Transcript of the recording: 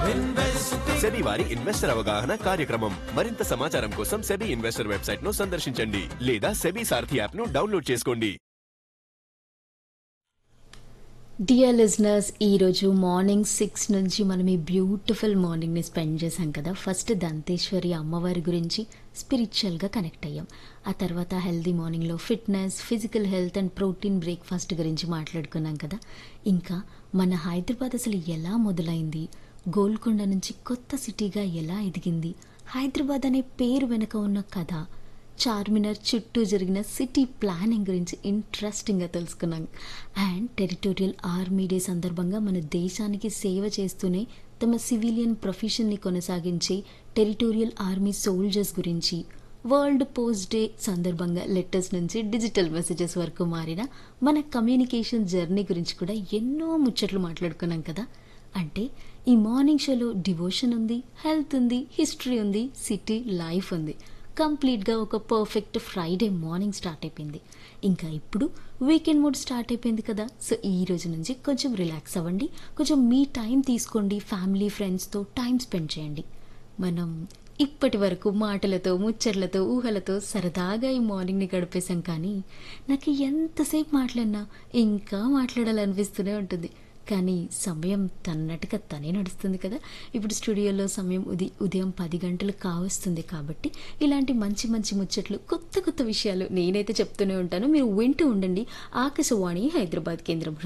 SEBI వారి investor అవగాహన కార్యక్రమం మరింత సమాచారం కోసం సెబీ ఇన్వెస్టర్ వెబ్సైట్ ను సందర్శించండి లేదా సెబీ సారథి యాప్ ను డౌన్లోడ్ చేసుకోండి డియర్ లిజనర్స్ ఈరోజు మార్నింగ్ సిక్స్ నుంచి మనం ఈ బ్యూటిఫుల్ మార్నింగ్ని స్పెండ్ చేశాం కదా ఫస్ట్ దంతేశ్వరి అమ్మవారి గురించి స్పిరిచువల్గా కనెక్ట్ అయ్యాం ఆ తర్వాత హెల్దీ మార్నింగ్లో fitness physical health and protein breakfast గురించి మాట్లాడుకున్నాం కదా ఇంకా మన హైదరాబాద్ అసలు ఎలా మొదలైంది గోల్కొండ నుంచి కొత్త సిటీగా ఎలా ఎదిగింది హైదరాబాద్ అనే పేరు వెనుక ఉన్న కథ చార్మినార్ చుట్టూ జరిగిన సిటీ ప్లానింగ్ గురించి ఇంట్రెస్టింగ్గా తెలుసుకున్నాం అండ్ టెరిటోరియల్ ఆర్మీ డే సందర్భంగా మన దేశానికి సేవ చేస్తూనే తమ సివిలియన్ ప్రొఫెషన్ని కొనసాగించే టెరిటోరియల్ ఆర్మీ సోల్జర్స్ గురించి వరల్డ్ పోస్ట్ డే సందర్భంగా లెటర్స్ నుంచి డిజిటల్ మెసేజెస్ వరకు మారిన మన కమ్యూనికేషన్ జర్నీ గురించి కూడా ఎన్నో ముచ్చట్లు మాట్లాడుకున్నాం కదా అంటే ఈ మార్నింగ్ షోలో డివోషన్ ఉంది హెల్త్ ఉంది హిస్టరీ ఉంది సిటీ లైఫ్ ఉంది కంప్లీట్గా ఒక పర్ఫెక్ట్ ఫ్రైడే మార్నింగ్ స్టార్ట్ అయిపోయింది ఇంకా ఇప్పుడు వీకెండ్ మూడ్ స్టార్ట్ అయిపోయింది కదా సో ఈ రోజు నుంచి కొంచెం రిలాక్స్ అవ్వండి కొంచెం మీ టైం తీసుకోండి ఫ్యామిలీ ఫ్రెండ్స్తో టైం స్పెండ్ చేయండి మనం ఇప్పటి వరకు మాటలతో ముచ్చట్లతో ఊహలతో సరదాగా ఈ మార్నింగ్ని గడిపేశాం కానీ నాకు ఎంతసేపు మాట్లాడినా ఇంకా మాట్లాడాలనిపిస్తూనే ఉంటుంది కానీ సమయం తన్నట్టుగా తనే నడుస్తుంది కదా ఇప్పుడు స్టూడియోలో సమయం ఉది ఉదయం పది గంటలు కావస్తుంది కాబట్టి ఇలాంటి మంచి మంచి ముచ్చట్లు కొత్త కొత్త విషయాలు నేనైతే చెప్తూనే ఉంటాను మీరు వింటూ ఉండండి ఆకాశవాణి హైదరాబాద్ కేంద్రం